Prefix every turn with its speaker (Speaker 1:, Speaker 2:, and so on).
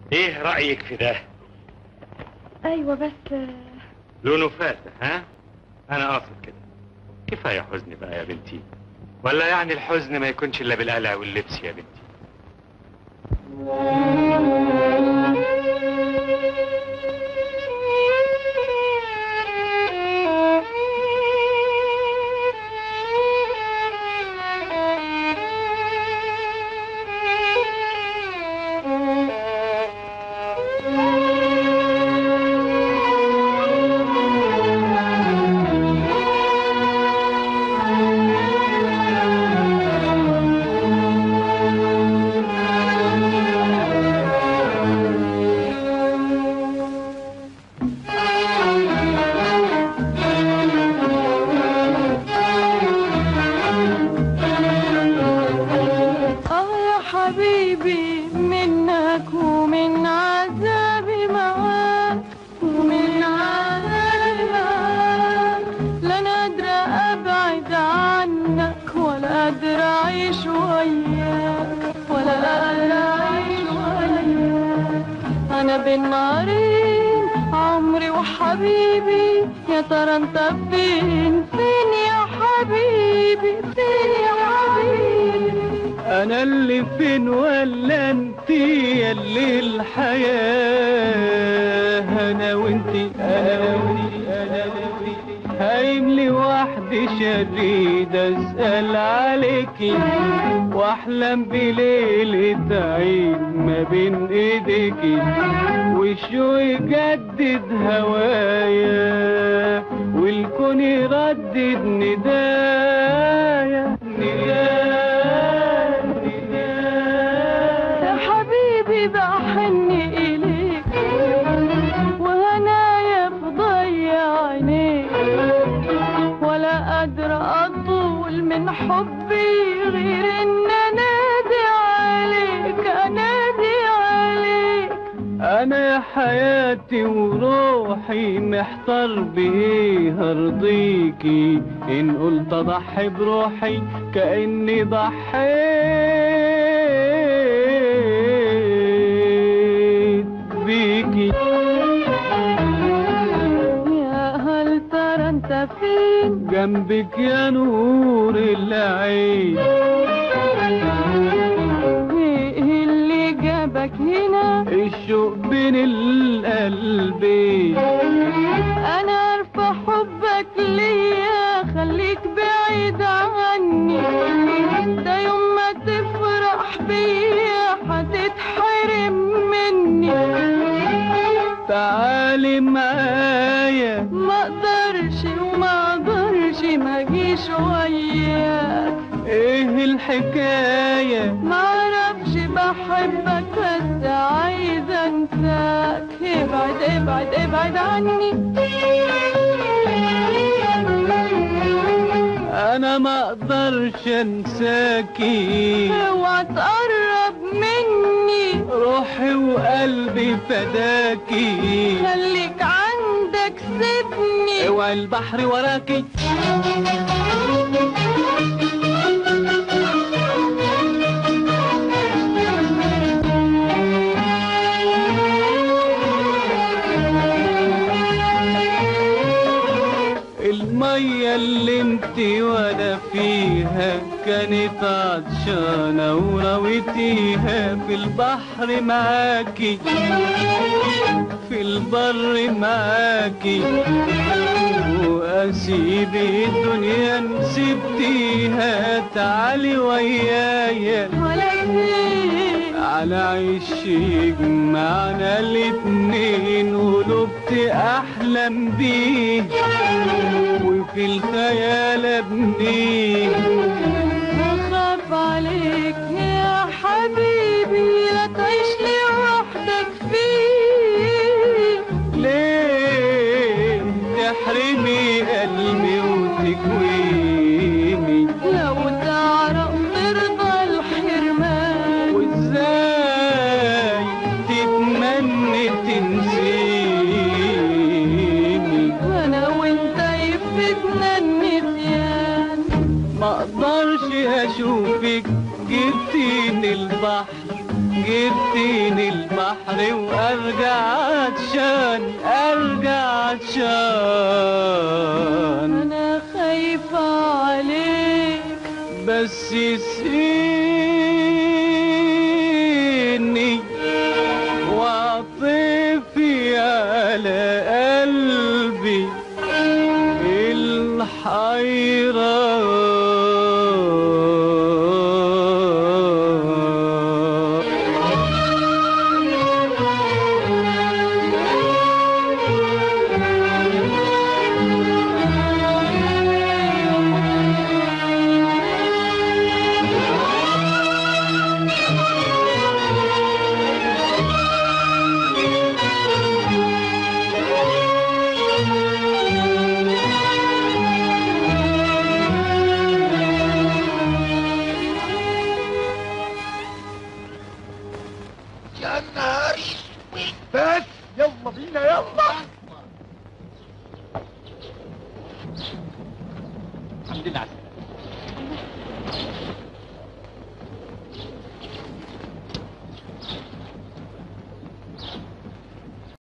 Speaker 1: ايه رأيك في ده
Speaker 2: ايوه بس
Speaker 1: لونه فاتح ها انا قاصد كده كفاية حزن بقى يا بنتي ولا يعني الحزن ما يكونش الا بالقلع واللبس يا بنتي
Speaker 2: اه يا حبيبي منك ومن عذابي معاك ومن عذابي معاك لا انا قادرة ابعد عنك ولا قادرة اعيش وياك ولا قادرة اعيش وياك انا بين نارين عمري وحبيبي يا ترى انت فين فين يا حبيبي فين يا حبيبي
Speaker 3: انا اللي فين ولا انت اللي الحياة انا وانتي انا وانتي انا وانتي هايم لي وحدي شريد اسأل عليكي واحلم بليلة عيد ما بين ايديكي وشو يجدد هوايا والكون يردد ندايا ندايا ندايا
Speaker 2: يا حبيبي بحن إليك وهنايا في ضيع عينيك ولا قادرة أطول من حبي غير إن أنادي عليك أنادي عليك
Speaker 3: انا يا حياتي وروحي محتار بايه ارضيكي ان قلت اضحي بروحي كاني ضحيت بيكي
Speaker 2: يا هل ترى أنت فين
Speaker 3: جنبك يا نور العين
Speaker 2: إيه اللي جابك هنا
Speaker 3: الشوق بين القلبين
Speaker 2: انا عارفه حبك ليا خليك بعيد عني ده يوم ما تفرح بيا هتتحرم مني
Speaker 3: تعالي معايا
Speaker 2: ما اقدرش وما اقدرش ما اجيش وياك
Speaker 3: ايه الحكاية
Speaker 2: ما اعرفش بحبك بس عايزه انساك ابعد ابعد ابعد عني
Speaker 3: انا ما اقدرش انساكي
Speaker 2: اوعى تقرب مني
Speaker 3: روحي وقلبي فداكي
Speaker 2: خليك عندك سيبني
Speaker 3: اوعي البحر وراكي المية اللي انت وانا فيها كانت عطشانة ورويتيها في البحر معاكي في البر معاكي واسيب الدنيا نسيبتيها تعالي ويايا
Speaker 2: ولا فين
Speaker 3: على عيش يجمعنا الاتنين ولبت احلم بيه وفي الخيال ابنيه
Speaker 2: اخاف عليك يا حبيبي لا تعيش لوحدك فيه
Speaker 3: ليه تحرمي قلبي وتكويني
Speaker 2: لو تعرف ترضى الحرمان
Speaker 3: وازاي تتمني تنسيني
Speaker 2: انا وانت يفتنا النسيان
Speaker 3: ما اقدرش تنسيني البحر وارجع عطشان ارجع عطشان
Speaker 2: انا خايفة عليك
Speaker 3: بس سيني وعطفي على قلبي الحيرة
Speaker 4: يا نهار اسود بس يلا بينا يلا
Speaker 3: الحمد لله على السلامة